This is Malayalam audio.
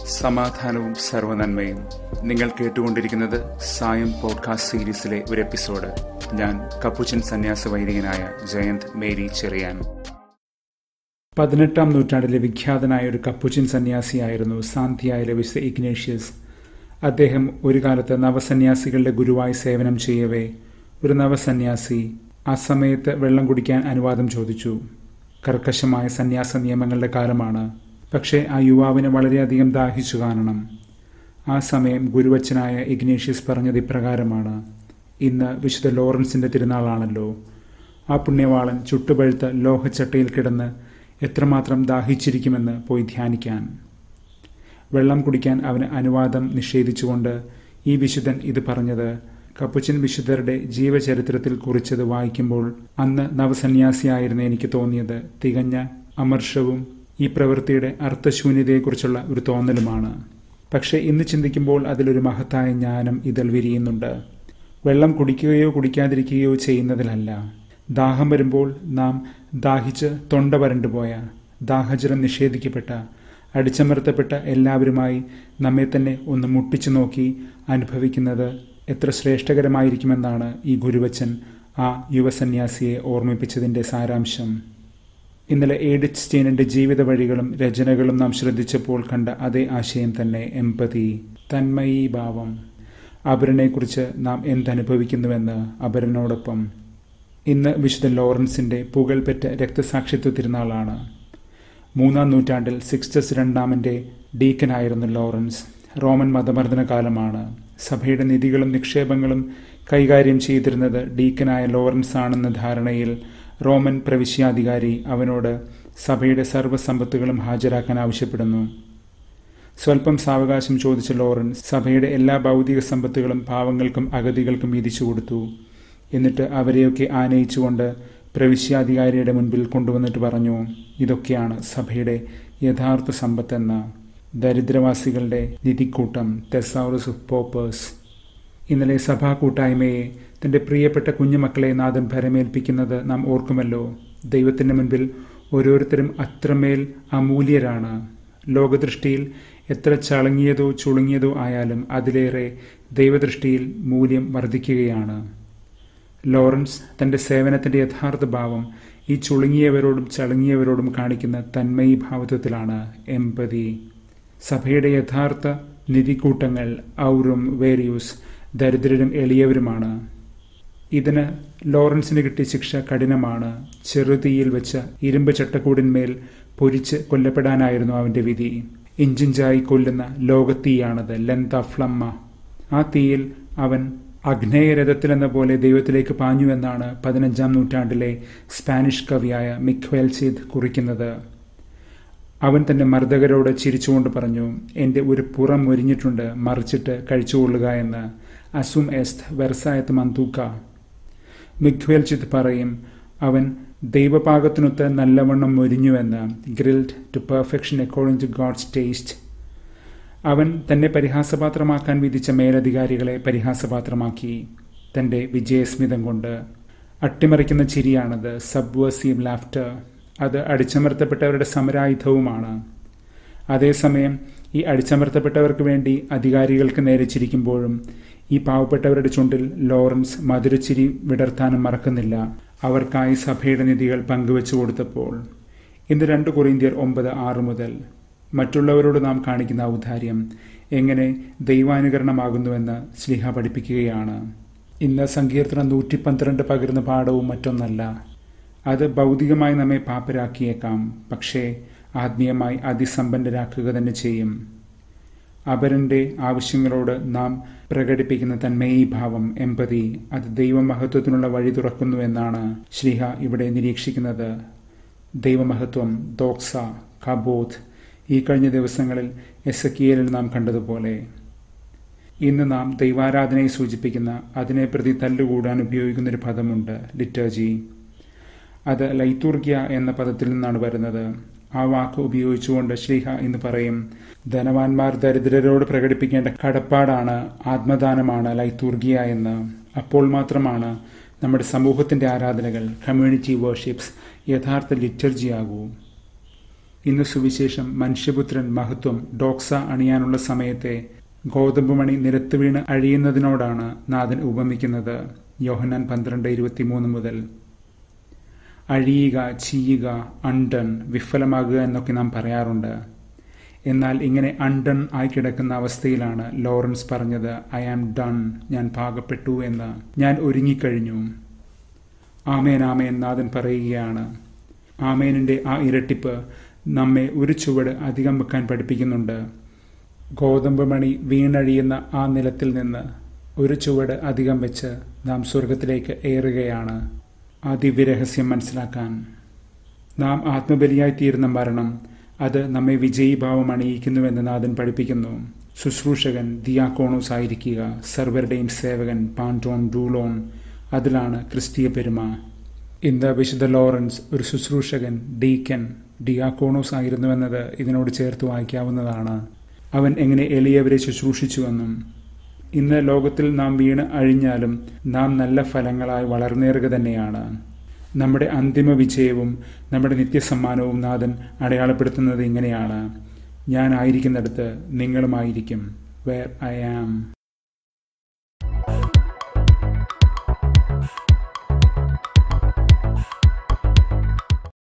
സമാധാനവും സർവനന്മയും നിങ്ങൾ കേട്ടുകൊണ്ടിരിക്കുന്നത് സായം പോഡ്കാസ്റ്റ് സീരീസിലെ ഒരു എപ്പിസോഡ് ഞാൻ കപ്പുച്ചൻ സന്യാസ വൈദികനായ ജയന്ത് മേരി ചെറിയാൻ പതിനെട്ടാം നൂറ്റാണ്ടിലെ വിഖ്യാതനായ ഒരു കപ്പുച്ചിൻ സന്യാസിയായിരുന്നു സാന്തിയായ വിശുദ്ധ ഇഗ്നേഷ്യസ് അദ്ദേഹം ഒരു കാലത്ത് നവസന്യാസികളുടെ ഗുരുവായി സേവനം ചെയ്യവേ ഒരു നവസന്യാസി ആ സമയത്ത് വെള്ളം കുടിക്കാൻ അനുവാദം ചോദിച്ചു കർക്കശമായ സന്യാസ നിയമങ്ങളുടെ കാലമാണ് പക്ഷേ ആ യുവാവിന് വളരെയധികം ദാഹിച്ചു കാണണം ആ സമയം ഗുരുവച്ചനായ ഇഗ്നേഷ്യസ് പറഞ്ഞത് ഇപ്രകാരമാണ് ഇന്ന് വിശുദ്ധ ലോറൻസിന്റെ തിരുനാളാണല്ലോ ആ പുണ്യവാളൻ ചുട്ടുപഴുത്ത ലോഹച്ചട്ടയിൽ കിടന്ന് എത്രമാത്രം ദാഹിച്ചിരിക്കുമെന്ന് പോയി ധ്യാനിക്കാൻ വെള്ളം കുടിക്കാൻ അവന് അനുവാദം നിഷേധിച്ചുകൊണ്ട് ഈ വിശുദ്ധൻ ഇത് പറഞ്ഞത് കപ്പുച്ചിൻ വിശുദ്ധരുടെ ജീവചരിത്രത്തിൽ കുറിച്ചത് വായിക്കുമ്പോൾ അന്ന് നവസന്യാസിയായിരുന്ന എനിക്ക് തോന്നിയത് തികഞ്ഞ അമർഷവും ഈ പ്രവൃത്തിയുടെ അർത്ഥശൂന്യതയെക്കുറിച്ചുള്ള ഒരു തോന്നലുമാണ് പക്ഷേ ഇന്ന് ചിന്തിക്കുമ്പോൾ അതിലൊരു മഹത്തായ ജ്ഞാനം ഇതിൽ വിരിയുന്നുണ്ട് വെള്ളം കുടിക്കുകയോ കുടിക്കാതിരിക്കുകയോ ചെയ്യുന്നതിലല്ല ദാഹം വരുമ്പോൾ നാം ദാഹിച്ച് തൊണ്ട വരണ്ടുപോയ ദാഹജലം നിഷേധിക്കപ്പെട്ട അടിച്ചമർത്തപ്പെട്ട എല്ലാവരുമായി നമ്മെ തന്നെ ഒന്ന് മുട്ടിച്ചു നോക്കി അനുഭവിക്കുന്നത് എത്ര ശ്രേഷ്ഠകരമായിരിക്കുമെന്നാണ് ഈ ഗുരുവച്ചൻ ആ യുവസന്യാസിയെ ഓർമ്മിപ്പിച്ചതിൻ്റെ സാരാംശം ഇന്നലെ ഏഡിറ്റ് സ്റ്റീനിന്റെ ജീവിത വഴികളും രചനകളും നാം ശ്രദ്ധിച്ചപ്പോൾ കണ്ട അതേ ആശയം തന്നെ എമ്പതി തന്മയീ ഭാവം അപരനെക്കുറിച്ച് നാം എന്തനുഭവിക്കുന്നുവെന്ന് അപരനോടൊപ്പം ഇന്ന് വിശുദ്ധ ലോറൻസിന്റെ പുകൾപെറ്റ രക്തസാക്ഷിത്വ തിരുനാളാണ് മൂന്നാം നൂറ്റാണ്ടിൽ സിക്സ്റ്റസ് രണ്ടാമന്റെ ഡീക്കനായിരുന്നു ലോറൻസ് റോമൻ മതമർദ്ദന കാലമാണ് സഭയുടെ നിധികളും നിക്ഷേപങ്ങളും കൈകാര്യം ചെയ്തിരുന്നത് ഡീക്കനായ ലോറൻസ് ആണെന്ന ധാരണയിൽ റോമൻ പ്രവിശ്യാധികാരി അവനോട് സഭയുടെ സർവ്വസമ്പത്തുകളും ഹാജരാക്കാൻ ആവശ്യപ്പെടുന്നു സ്വല്പം സാവകാശം ചോദിച്ച ലോറൻസ് സഭയുടെ എല്ലാ ഭൗതിക സമ്പത്തുകളും പാവങ്ങൾക്കും അഗതികൾക്കും വീതിച്ചു കൊടുത്തു എന്നിട്ട് അവരെയൊക്കെ ആനയിച്ചുകൊണ്ട് പ്രവിശ്യാധികാരിയുടെ മുൻപിൽ കൊണ്ടുവന്നിട്ട് പറഞ്ഞു ഇതൊക്കെയാണ് സഭയുടെ യഥാർത്ഥ സമ്പത്തെന്ന ദരിദ്രവാസികളുടെ നിധിക്കൂട്ടം തെസൗറസ് ഓഫ് പോപ്പേഴ്സ് ഇന്നലെ സഭാ കൂട്ടായ്മയെ തന്റെ പ്രിയപ്പെട്ട കുഞ്ഞുമക്കളെ നാഥൻ ഭരമേൽപ്പിക്കുന്നത് നാം ഓർക്കുമല്ലോ ദൈവത്തിന്റെ മുൻപിൽ ഓരോരുത്തരും അത്രമേൽ അമൂല്യരാണ് ലോകദൃഷ്ടിയിൽ എത്ര ചളങ്ങിയതോ ചുളുങ്ങിയതോ ആയാലും അതിലേറെ ദൈവദൃഷ്ടിയിൽ മൂല്യം വർദ്ധിക്കുകയാണ് ലോറൻസ് തന്റെ സേവനത്തിന്റെ യഥാർത്ഥ ഭാവം ഈ ചുളുങ്ങിയവരോടും ചളുങ്ങിയവരോടും കാണിക്കുന്ന തന്മയി ഭാവത്വത്തിലാണ് എമ്പതി സഭയുടെ യഥാർത്ഥ നിധിക്കൂട്ടങ്ങൾ ഔറും വേരിയൂസ് ദരിദ്രരും എളിയവരുമാണ് ഇതിന് ലോറൻസിന് കിട്ടിയ ശിക്ഷ കഠിനമാണ് ചെറുതീയിൽ വെച്ച ഇരുമ്പ് ചട്ടക്കൂടിന്മേൽ പൊരിച്ച് കൊല്ലപ്പെടാനായിരുന്നു അവന്റെ വിധി ഇഞ്ചിഞ്ചായി കൊല്ലുന്ന ലോകത്തീയാണത് ലെന്ത ഫ്ലമ്മ ആ തീയിൽ അവൻ അഗ്നേയരഥത്തിലെന്ന പോലെ ദൈവത്തിലേക്ക് പാഞ്ഞു എന്നാണ് പതിനഞ്ചാം നൂറ്റാണ്ടിലെ സ്പാനിഷ് കവിയായ മിഖ്വേൽസിദ് കുറിക്കുന്നത് അവൻ തന്റെ മർദ്ദകരോട് ചിരിച്ചുകൊണ്ട് പറഞ്ഞു എൻ്റെ ഒരു പുറം മുരിഞ്ഞിട്ടുണ്ട് മറിച്ചിട്ട് കഴിച്ചുകൊള്ളുക എന്ന് അസും എസ്ത് വെർസായത്ത് മന്തൂക്ക മിഖ്വേൽചിത് പറയും അവൻ ദൈവപാകത്തിനൊത്ത് നല്ലവണ്ണം മുരിഞ്ഞുവെന്ന് grilled to perfection according to God's taste അവൻ തന്നെ പരിഹാസപാത്രമാക്കാൻ വിധിച്ച മേലധികാരികളെ പരിഹാസപാത്രമാക്കി തന്റെ വിജയസ്മിതം കൊണ്ട് അട്ടിമറിക്കുന്ന ചിരിയാണത് സബ്വേസീവ് ലാഫ്റ്റർ അത് അടിച്ചമർത്തപ്പെട്ടവരുടെ സമരായുധവുമാണ് അതേസമയം ഈ അടിച്ചമർത്തപ്പെട്ടവർക്ക് വേണ്ടി അധികാരികൾക്ക് നേരെ ചിരിക്കുമ്പോഴും ഈ പാവപ്പെട്ടവരുടെ ചുണ്ടിൽ ലോറൻസ് മധുരച്ചിരി വിടർത്താനും മറക്കുന്നില്ല അവർക്കായി സഭയുടെ നിധികൾ പങ്കുവച്ചു കൊടുത്തപ്പോൾ ഇന്ന് രണ്ട് കൊറിന്ത്യർ ഒമ്പത് ആറ് മുതൽ മറ്റുള്ളവരോട് നാം കാണിക്കുന്ന ഔദാര്യം എങ്ങനെ ദൈവാനുകരണമാകുന്നുവെന്ന് സ്ലിഹ പഠിപ്പിക്കുകയാണ് ഇന്ന് സങ്കീർത്തനം നൂറ്റി പന്ത്രണ്ട് പകരുന്ന പാഠവും മറ്റൊന്നല്ല അത് ഭൗതികമായി നമ്മെ പാപ്പരാക്കിയേക്കാം പക്ഷേ ആത്മീയമായി അതിസമ്പന്നരാക്കുക തന്നെ ചെയ്യും അപരന്റെ ആവശ്യങ്ങളോട് നാം പ്രകടിപ്പിക്കുന്ന തന്മയീ ഭാവം എമ്പതി അത് ദൈവമഹത്വത്തിനുള്ള വഴി തുറക്കുന്നു എന്നാണ് ശ്രീഹ ഇവിടെ നിരീക്ഷിക്കുന്നത് ദൈവമഹത്വം ദോക്സ കബോധ് ഈ കഴിഞ്ഞ ദിവസങ്ങളിൽ എസ് കിയലിൽ നാം കണ്ടതുപോലെ ഇന്ന് നാം ദൈവാരാധനയെ സൂചിപ്പിക്കുന്ന അതിനെ പ്രതി തല്ലുകൂടാൻ ഉപയോഗിക്കുന്ന ഒരു പദമുണ്ട് ലിറ്റർജി അത് ലൈത്തൂർഗ്യ എന്ന പദത്തിൽ നിന്നാണ് വരുന്നത് ആ വാക്ക് ഉപയോഗിച്ചുകൊണ്ട് ശ്രീഹ എന്ന് പറയും ധനവാന്മാർ ദരിദ്രരോട് പ്രകടിപ്പിക്കേണ്ട കടപ്പാടാണ് ആത്മദാനമാണ് ലൈത്തൂർഗിയ എന്ന് അപ്പോൾ മാത്രമാണ് നമ്മുടെ സമൂഹത്തിന്റെ ആരാധനകൾ കമ്മ്യൂണിറ്റി വേർഷിപ്സ് യഥാർത്ഥ ലിറ്റർജി ആകൂ ഇന്ന് സുവിശേഷം മനുഷ്യപുത്രൻ മഹത്വം ഡോക്സ അണിയാനുള്ള സമയത്തെ ഗോതമ്പ് മണി നിരത്ത് വീണ് അഴിയുന്നതിനോടാണ് നാഥൻ ഉപമിക്കുന്നത് യോഹന്നാൻ പന്ത്രണ്ട് ഇരുപത്തിമൂന്ന് മുതൽ അഴിയുക ചീയുക അണ്ടൺ വിഫലമാകുക എന്നൊക്കെ നാം പറയാറുണ്ട് എന്നാൽ ഇങ്ങനെ അണ്ടൺ ആയി കിടക്കുന്ന അവസ്ഥയിലാണ് ലോറൻസ് പറഞ്ഞത് ഐ ആം ഡൺ ഞാൻ പാകപ്പെട്ടു എന്ന് ഞാൻ ഒരുങ്ങിക്കഴിഞ്ഞു ആമേൻ ആമേൻ നാഥൻ പറയുകയാണ് ആമേനിന്റെ ആ ഇരട്ടിപ്പ് നമ്മെ ഒരു ചുവട് അധികം വെക്കാൻ പഠിപ്പിക്കുന്നുണ്ട് ഗോതമ്പ് മണി വീണഴിയുന്ന ആ നിലത്തിൽ നിന്ന് ഒരു ചുവട് അധികം വെച്ച് നാം സ്വർഗത്തിലേക്ക് ഏറുകയാണ് ആ ദിവ്യരഹസ്യം മനസ്സിലാക്കാൻ നാം ആത്മബലിയായി തീരുന്ന മരണം അത് നമ്മെ വിജയീഭാവം അണിയിക്കുന്നുവെന്ന് നാഥൻ പഠിപ്പിക്കുന്നു ശുശ്രൂഷകൻ ദിയാക്കോണോസ് ആയിരിക്കുക സർവരുടെയും സേവകൻ പാൻറ്റോൺ ഡൂളോൺ അതിലാണ് ക്രിസ്തീയ പെരുമ ഇന്ന് വിശുദ്ധ ലോറൻസ് ഒരു ശുശ്രൂഷകൻ ഡീക്കൻ ഡിയാക്കോണോസ് ആയിരുന്നുവെന്നത് ഇതിനോട് ചേർത്ത് വായിക്കാവുന്നതാണ് അവൻ എങ്ങനെ എളിയവരെ ശുശ്രൂഷിച്ചുവെന്നും ഇന്ന് ലോകത്തിൽ നാം വീണ് അഴിഞ്ഞാലും നാം നല്ല ഫലങ്ങളായി വളർന്നേറുക തന്നെയാണ് നമ്മുടെ അന്തിമ വിജയവും നമ്മുടെ നിത്യസമ്മാനവും നാഥൻ അടയാളപ്പെടുത്തുന്നത് ഇങ്ങനെയാണ് ഞാൻ ആയിരിക്കുന്നിടത്ത് നിങ്ങളുമായിരിക്കും വേർ ഐ ആം